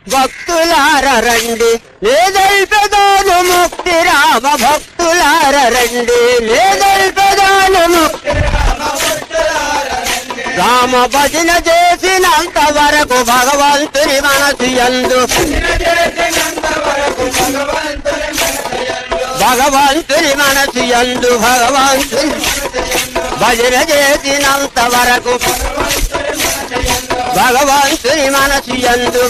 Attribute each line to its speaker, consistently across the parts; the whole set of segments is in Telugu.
Speaker 1: భక్తులార రండి లేదల్పెదాను ముక్తి రామ భక్తులార రండి లేదల్పెదాను ముక్తి రామ భజన చేసినంత వరకు భగవంతుని మనసు ఎందు భగవంతుని మనసు ఎందు భగవంతుని భజన చేసినంత వరకు భగవంతుని మనసు ఎందు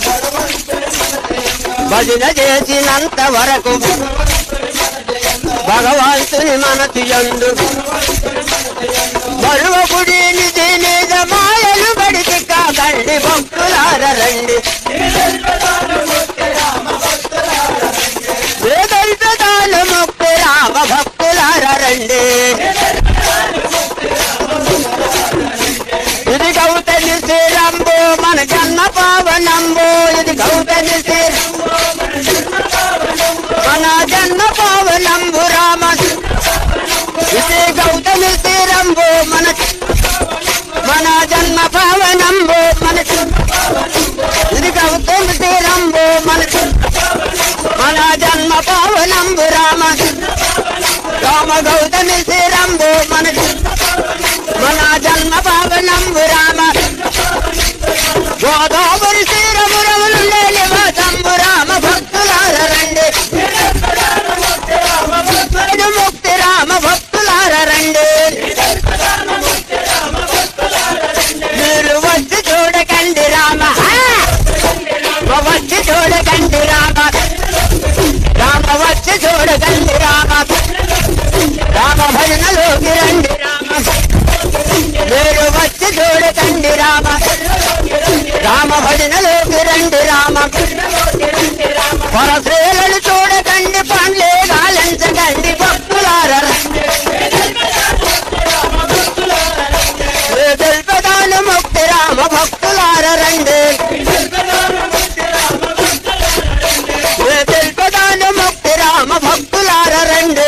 Speaker 1: భజన చేసినంత వరకు భగవంతుని మనసు ఎందు మరువకుడి నిధి నిజ మాయలు బడికి కాకండి భక్తులార రండి వేదల్పదాలు ముక్తి రామ భక్తులార రండి ఇది గౌతమి శ్రీరంబు మన జన్మ పావనంబు ఇది గౌతమి శ్రీ మన జన్మ పావనంబు రామ ఇది గౌతమి శ్రీరంబు మన మన జన్మ పావనంబు మన ఇది గౌతమి శ్రీరంబు మన మన జన్మ పావనంబు రామ రామ గౌతమి శ్రీరంబు మన మన జన్మ పావనంబు రామ గోదావరి శ్రీరమురములు లేని వాసంబు రామ భక్తులార రండి ఇది ముక్తి రామ భక్తులార రండి మీరు వచ్చి చూడకండి రామ ఆ! వచ్చి చూడకండి రామ రామ వచ్చి చూడకండి రామ రామ భజనలోకి రండి రామ మీరు వచ్చి చూడకండి రామ రామ భజనలోకి రండి రామ పరశ్రేలను చూడకండి పండ్లే గాలించకండి భక్తులార తెలుపదాను ముక్తి రామ భక్తులార రండి తెలుపదాను ముక్తి రామ భక్తులార రండి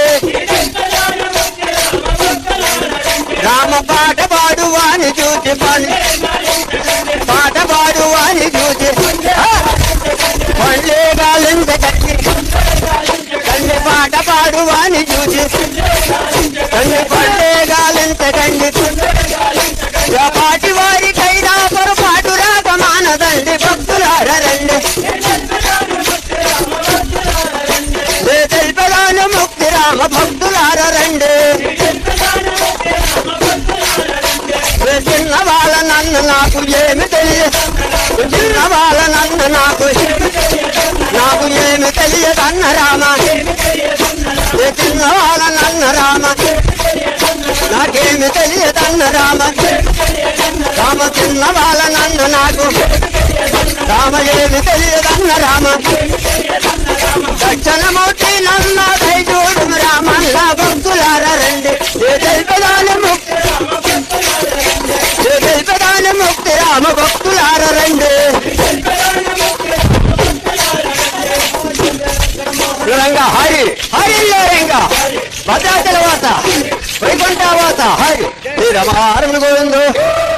Speaker 1: రామ పాట పాడువాని చూసి పని పాట పాడువాని చూసి ఆ! పళ్ళే గాలించకండి కన్ని పాట పాడువాని చూసి కన్ని పళ్ళే గాలించకండి ఆ పాటి వారికైనా పొరపాటు రాక మానదండి భక్తులార రండి ఏ తెలుపదాను ముక్తి రామ భక్తులార రండి ఏ చిన్న వాళ్ళ నన్ను నాకు ఏమి తెలియదు చిన్న వాళ్ళ నన్ను నాకు నాకు ఏమి తెలియదన్న రామ ఏ చిన్న వాళ్ళ నన్ను రామ నాకేమి తెలియదన్న రామ రామ చిన్న వాళ్ళ నన్ను నాకు రామ ఏమి తెలియదన్న రామ దక్షిణమూర్తి నన్న దైజూడు రామన్న భక్తులార రండి ఏ తెలుపదాని ముక్తి ఏ తెలుపదాని ముక్తి రామ భక్తులార రండి రంగ హరి హరిలో రంగ భద్రాచల వాత వైకుంఠ వాత హరి శ్రీ రమహారములు గోవిందు